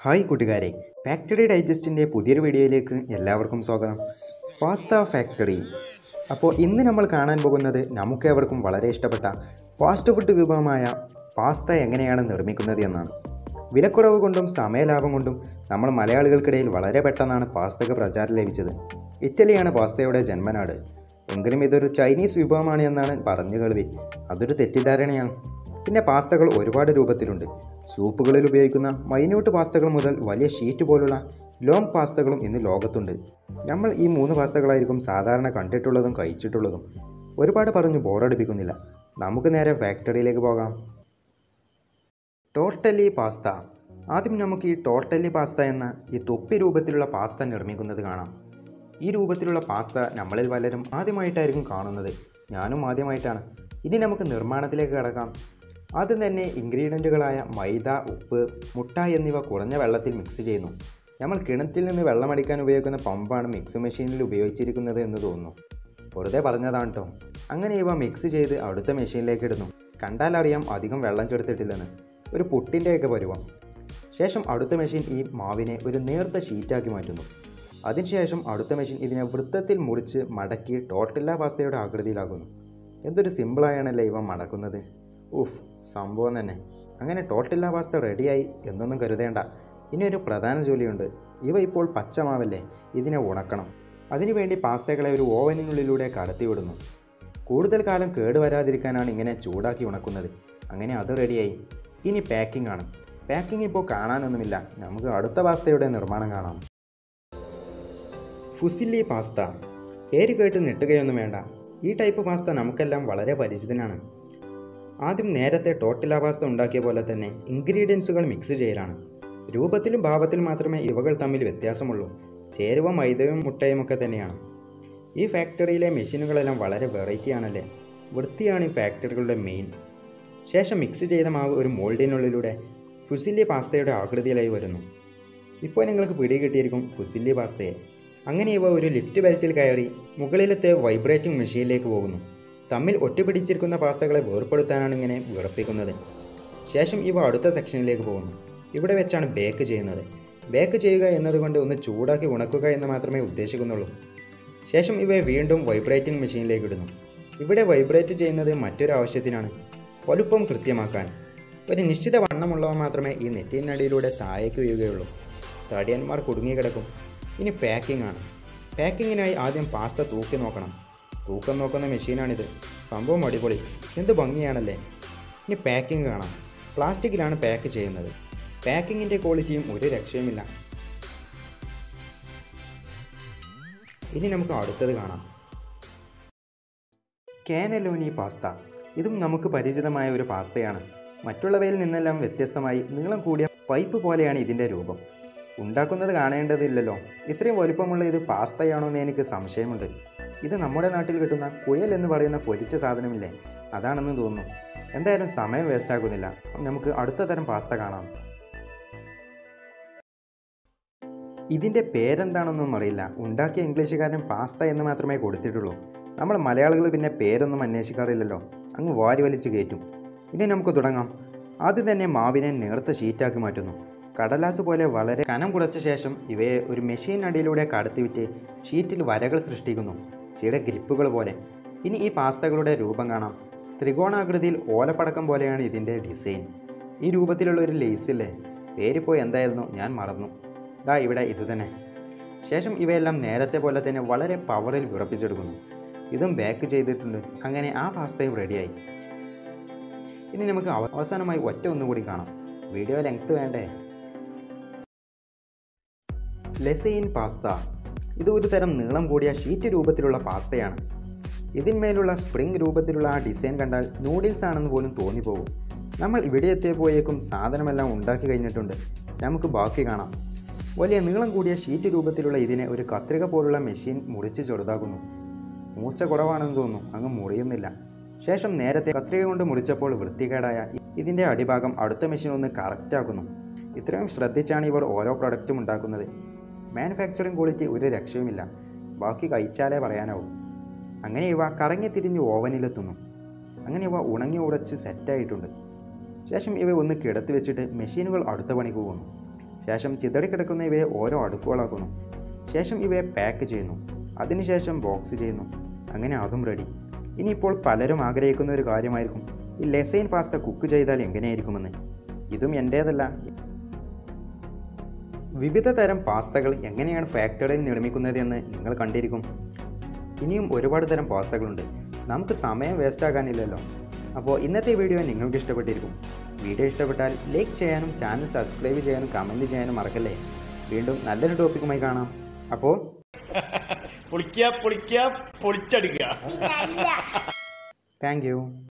hi കൂട്ടുകാരെ factory ഡൈജസ്റ്റിൻ്റെ പുതിയൊരു വീഡിയോയിലേക്ക് എല്ലാവർക്കും സ്വാഗതം പാസ്ത ഫാക്ടറി അപ്പോൾ ഇന്ന് നമ്മൾ കാണാൻ പോകുന്നത് നമുക്കേവർക്കും വളരെ ഇഷ്ടപ്പെട്ട ഫാസ്റ്റ് ഫുഡ് വിഭവമായ പാസ്ത എങ്ങനെയാണ് നിർമ്മിക്കുന്നത് എന്നാണ് വിലക്കുറവ് കൊണ്ടും സമയലാഭം കൊണ്ടും നമ്മൾ മലയാളികൾക്കിടയിൽ വളരെ പെട്ടെന്നാണ് പാസ്തക്ക് പ്രചാരം ലഭിച്ചത് ഇറ്റലിയാണ് പാസ്തയുടെ ജന്മനാട് എങ്കിലും ഇതൊരു ചൈനീസ് വിഭവമാണ് എന്നാണ് പറഞ്ഞു കേൾവി അതൊരു തെറ്റിദ്ധാരണയാണ് പിന്നെ പാസ്തകൾ ഒരുപാട് രൂപത്തിലുണ്ട് സൂപ്പുകളിൽ ഉപയോഗിക്കുന്ന മൈന്യൂട്ട് പാസ്തകൾ മുതൽ വലിയ ഷീറ്റ് പോലുള്ള ലോങ് പാസ്തകളും ഇന്ന് ലോകത്തുണ്ട് നമ്മൾ ഈ മൂന്ന് പാസ്തകളായിരിക്കും സാധാരണ കണ്ടിട്ടുള്ളതും കഴിച്ചിട്ടുള്ളതും ഒരുപാട് പറഞ്ഞു ബോറടിപ്പിക്കുന്നില്ല നമുക്ക് നേരെ ഫാക്ടറിയിലേക്ക് പോകാം ടോട്ടലി പാസ്ത ആദ്യം നമുക്ക് ഈ ടോട്ടലി പാസ്ത എന്ന ഈ തൊപ്പി രൂപത്തിലുള്ള പാസ്ത നിർമ്മിക്കുന്നത് കാണാം ഈ രൂപത്തിലുള്ള പാസ്ത നമ്മളിൽ പലരും ആദ്യമായിട്ടായിരിക്കും കാണുന്നത് ഞാനും ആദ്യമായിട്ടാണ് ഇനി നമുക്ക് നിർമ്മാണത്തിലേക്ക് കടക്കാം ആദ്യം തന്നെ ഇൻഗ്രീഡിയൻറ്റുകളായ മൈദ ഉപ്പ് മുട്ട എന്നിവ കുറഞ്ഞ വെള്ളത്തിൽ മിക്സ് ചെയ്യുന്നു നമ്മൾ കിണറ്റിൽ നിന്ന് വെള്ളമടിക്കാൻ ഉപയോഗിക്കുന്ന പമ്പാണ് മിക്സ് മെഷീനിൽ ഉപയോഗിച്ചിരിക്കുന്നത് എന്ന് തോന്നുന്നു വെറുതെ പറഞ്ഞതാണ് കേട്ടോ അങ്ങനെ ഇവ മിക്സ് ചെയ്ത് അടുത്ത മെഷീനിലേക്ക് ഇടുന്നു കണ്ടാൽ അറിയാം അധികം വെള്ളം ചേർത്തിട്ടില്ലെന്ന് ഒരു പുട്ടിൻ്റെയൊക്കെ പരുവം ശേഷം അടുത്ത മെഷീൻ ഈ മാവിനെ ഒരു നേർത്ത ഷീറ്റാക്കി മാറ്റുന്നു അതിനുശേഷം അടുത്ത മെഷീൻ ഇതിനെ വൃത്തത്തിൽ മുറിച്ച് മടക്കി ടോട്ടില്ല പാസ്തയുടെ ആകൃതിയിലാക്കുന്നു എന്തൊരു സിമ്പിളായാണല്ലേ ഇവ മടക്കുന്നത് ഉഫ് സംഭവം തന്നെ അങ്ങനെ ടോട്ടില്ല പാസ്ത റെഡിയായി എന്നൊന്നും കരുതേണ്ട ഇനി ഒരു പ്രധാന ജോലിയുണ്ട് ഇവ ഇപ്പോൾ പച്ചമാവല്ലേ ഇതിനെ ഉണക്കണം അതിനുവേണ്ടി പാസ്തകളെ ഒരു ഓവനിനുള്ളിലൂടെ കടത്തിവിടുന്നു കൂടുതൽ കാലം കേടുവരാതിരിക്കാനാണ് ഇങ്ങനെ ചൂടാക്കി ഉണക്കുന്നത് അങ്ങനെ അത് റെഡിയായി ഇനി പാക്കിംഗ് ആണ് പാക്കിംഗ് ഇപ്പോൾ കാണാനൊന്നുമില്ല നമുക്ക് അടുത്ത പാസ്തയുടെ നിർമ്മാണം കാണാം ഫുസില്ലി പാസ്ത പേര് കേട്ട് നെട്ടുകയൊന്നും വേണ്ട ഈ ടൈപ്പ് പാസ്ത നമുക്കെല്ലാം വളരെ പരിചിതനാണ് ആദ്യം നേരത്തെ ടോട്ടില പാസ്ത ഉണ്ടാക്കിയ പോലെ തന്നെ ഇൻഗ്രീഡിയൻസുകൾ മിക്സ് ചെയ്യലാണ് രൂപത്തിലും ഭാവത്തിലും മാത്രമേ ഇവകൾ തമ്മിൽ വ്യത്യാസമുള്ളൂ ചേരുവ മൈദയും മുട്ടയും ഒക്കെ തന്നെയാണ് ഈ ഫാക്ടറിയിലെ മെഷീനുകളെല്ലാം വളരെ വെറൈറ്റി ആണല്ലേ വൃത്തിയാണ് ഈ ഫാക്ടറികളുടെ മെയിൻ ശേഷം മിക്സ് ചെയ്ത മാവ് ഒരു മോൾഡിനുള്ളിലൂടെ ഫുസില്ലി പാസ്തയുടെ ആകൃതിയിലായി വരുന്നു ഇപ്പോൾ നിങ്ങൾക്ക് പിടികിട്ടിയിരിക്കും ഫുസില്ലി പാസ്തയെ അങ്ങനെ ഇവ ഒരു ലിഫ്റ്റ് ബെൽറ്റിൽ കയറി മുകളിലത്തെ വൈബ്രേറ്റിംഗ് മെഷീനിലേക്ക് പോകുന്നു തമ്മിൽ ഒട്ടിപ്പിടിച്ചിരിക്കുന്ന പാസ്തകളെ വേർപ്പെടുത്താനാണ് ഇങ്ങനെ വിറപ്പിക്കുന്നത് ശേഷം ഇവ അടുത്ത സെക്ഷനിലേക്ക് പോകുന്നു ഇവിടെ വെച്ചാണ് ബേക്ക് ചെയ്യുന്നത് ബേക്ക് ചെയ്യുക എന്നതുകൊണ്ട് ഒന്ന് ചൂടാക്കി ഉണക്കുക എന്ന് മാത്രമേ ഉദ്ദേശിക്കുന്നുള്ളൂ ശേഷം ഇവയെ വീണ്ടും വൈബ്രേറ്റിംഗ് മെഷീനിലേക്ക് ഇടുന്നു ഇവിടെ വൈബ്രേറ്റ് ചെയ്യുന്നത് മറ്റൊരു ആവശ്യത്തിനാണ് വലുപ്പം കൃത്യമാക്കാൻ ഒരു നിശ്ചിത വണ്ണമുള്ളവ മാത്രമേ ഈ നെറ്റിനടിയിലൂടെ താഴേക്ക് വീഴുകയുള്ളൂ തടിയന്മാർ കുടുങ്ങിക്കിടക്കും ഇനി പാക്കിംഗ് ആണ് പാക്കിങ്ങിനായി ആദ്യം പാസ്ത തൂക്കി നോക്കണം തൂക്കം നോക്കുന്ന മെഷീനാണിത് സംഭവം അടിപൊളി എന്ത് ഭംഗിയാണല്ലേ ഇനി പാക്കിംഗ് കാണാം പ്ലാസ്റ്റിക്കിലാണ് പാക്ക് ചെയ്യുന്നത് പാക്കിങ്ങിൻ്റെ ക്വാളിറ്റിയും ഒരു രക്ഷയുമില്ല ഇനി നമുക്ക് അടുത്തത് കാണാം കാനലോനി പാസ്ത ഇതും നമുക്ക് പരിചിതമായ ഒരു പാസ്തയാണ് മറ്റുള്ളവയിൽ നിന്നെല്ലാം വ്യത്യസ്തമായി നീളം കൂടിയ പൈപ്പ് പോലെയാണ് ഇതിൻ്റെ രൂപം ഉണ്ടാക്കുന്നത് കാണേണ്ടതില്ലല്ലോ ഇത്രയും വലുപ്പമുള്ള ഇത് പാസ്തയാണോ എന്ന് എനിക്ക് സംശയമുണ്ട് ഇത് നമ്മുടെ നാട്ടിൽ കിട്ടുന്ന കുയൽ എന്ന് പറയുന്ന പൊരിച്ച സാധനമില്ലേ അതാണെന്ന് തോന്നുന്നു എന്തായാലും സമയം വേസ്റ്റ് ആക്കുന്നില്ല നമുക്ക് അടുത്ത തരം പാസ്ത കാണാം ഇതിൻ്റെ പേരെന്താണെന്നൊന്നും അറിയില്ല ഉണ്ടാക്കിയ ഇംഗ്ലീഷുകാരൻ പാസ്ത എന്ന് മാത്രമേ കൊടുത്തിട്ടുള്ളൂ നമ്മൾ മലയാളികൾ പിന്നെ പേരൊന്നും അന്വേഷിക്കാറില്ലല്ലോ അങ്ങ് വാരി വലിച്ച് കയറ്റും ഇനി നമുക്ക് തുടങ്ങാം ആദ്യം തന്നെ മാവിനെ നേർത്ത ഷീറ്റാക്കി മാറ്റുന്നു കടലാസ് പോലെ വളരെ കനം കുറച്ച ശേഷം ഇവയെ ഒരു മെഷീൻ അടിയിലൂടെ കടത്തിവിറ്റ് ഷീറ്റിൽ വരകൾ സൃഷ്ടിക്കുന്നു ചില ഗ്രിപ്പുകൾ പോലെ ഇനി ഈ പാസ്തകളുടെ രൂപം കാണാം ത്രികോണാകൃതിയിൽ ഓലപ്പടക്കം പോലെയാണ് ഇതിൻ്റെ ഡിസൈൻ ഈ രൂപത്തിലുള്ള ഒരു ലേസില്ലേ പേരിപ്പോൾ എന്തായിരുന്നു ഞാൻ മറന്നു ദാ ഇവിടെ ഇതുതന്നെ ശേഷം ഇവയെല്ലാം നേരത്തെ പോലെ തന്നെ വളരെ പവറിൽ വിറപ്പിച്ചെടുക്കുന്നു ഇതും ബാക്ക് ചെയ്തിട്ടുണ്ട് അങ്ങനെ ആ പാസ്തയും റെഡിയായി ഇനി നമുക്ക് അവ- അവസാനമായി ഒറ്റ ഒന്നുകൂടി കാണാം വീഡിയോ ലെങ്ത് വേണ്ടേ ലെസൈൻ പാസ്ത ഇത് ഒരു തരം നീളം കൂടിയ ഷീറ്റ് രൂപത്തിലുള്ള പാസ്തയാണ് ഇതിന്മേലുള്ള സ്പ്രിംഗ് രൂപത്തിലുള്ള ആ ഡിസൈൻ കണ്ടാൽ നൂഡിൽസ് ആണെന്ന് പോലും തോന്നിപ്പോകും നമ്മൾ ഇവിടെ എത്തിയപ്പോയേക്കും സാധനമെല്ലാം ഉണ്ടാക്കി കഴിഞ്ഞിട്ടുണ്ട് നമുക്ക് ബാക്കി കാണാം വലിയ നീളം കൂടിയ ഷീറ്റ് രൂപത്തിലുള്ള ഇതിനെ ഒരു കത്രിക പോലുള്ള മെഷീൻ മുറിച്ച് ചെറുതാക്കുന്നു മൂർച്ച കുറവാണെന്ന് തോന്നുന്നു അങ്ങ് മുറിയുന്നില്ല ശേഷം നേരത്തെ കത്രിക കൊണ്ട് മുറിച്ചപ്പോൾ വൃത്തികേടായ ഇതിൻ്റെ അടിഭാഗം അടുത്ത മെഷീൻ ഒന്ന് കറക്റ്റ് ആക്കുന്നു ഇത്രയും ശ്രദ്ധിച്ചാണ് ഇവർ ഓരോ പ്രൊഡക്റ്റും ഉണ്ടാക്കുന്നത് മാനുഫാക്ചറിങ് ക്വാളിറ്റി ഒരു രക്ഷയുമില്ല ബാക്കി കഴിച്ചാലേ പറയാനാവും അങ്ങനെ ഇവ കറങ്ങി തിരിഞ്ഞ് ഓവനിലെത്തുന്നു അങ്ങനെ ഇവ ഉണങ്ങി ഉടച്ച് സെറ്റായിട്ടുണ്ട് ശേഷം ഇവ ഒന്ന് കിടത്തി വെച്ചിട്ട് മെഷീനുകൾ അടുത്ത പണിക്ക് പോകുന്നു ശേഷം ചിതറിക്കിടക്കുന്ന ഇവയെ ഓരോ അടുക്കുകളാക്കുന്നു ശേഷം ഇവയെ പാക്ക് ചെയ്യുന്നു അതിനുശേഷം ബോക്സ് ചെയ്യുന്നു അങ്ങനെ അതും റെഡി ഇനിയിപ്പോൾ പലരും ആഗ്രഹിക്കുന്ന ഒരു കാര്യമായിരിക്കും ഈ ലെസൈൻ പാസ്ത കുക്ക് ചെയ്താൽ എങ്ങനെയായിരിക്കുമെന്ന് ഇതും എൻ്റേതല്ല വിവിധ തരം പാസ്തകൾ എങ്ങനെയാണ് ഫാക്ടറിയിൽ നിർമ്മിക്കുന്നത് എന്ന് നിങ്ങൾ കണ്ടിരിക്കും ഇനിയും ഒരുപാട് തരം പാസ്തകളുണ്ട് നമുക്ക് സമയം വേസ്റ്റ് ആകാനില്ലല്ലോ അപ്പോൾ ഇന്നത്തെ വീഡിയോ നിങ്ങൾക്ക് ഇഷ്ടപ്പെട്ടിരിക്കും വീഡിയോ ഇഷ്ടപ്പെട്ടാൽ ലൈക്ക് ചെയ്യാനും ചാനൽ സബ്സ്ക്രൈബ് ചെയ്യാനും കമൻറ്റ് ചെയ്യാനും മറക്കല്ലേ വീണ്ടും നല്ലൊരു ടോപ്പിക്കുമായി കാണാം അപ്പോൾ പൊളിക്കുക പൊളിക്കുക പൊളിച്ചടുക്കുക താങ്ക് യു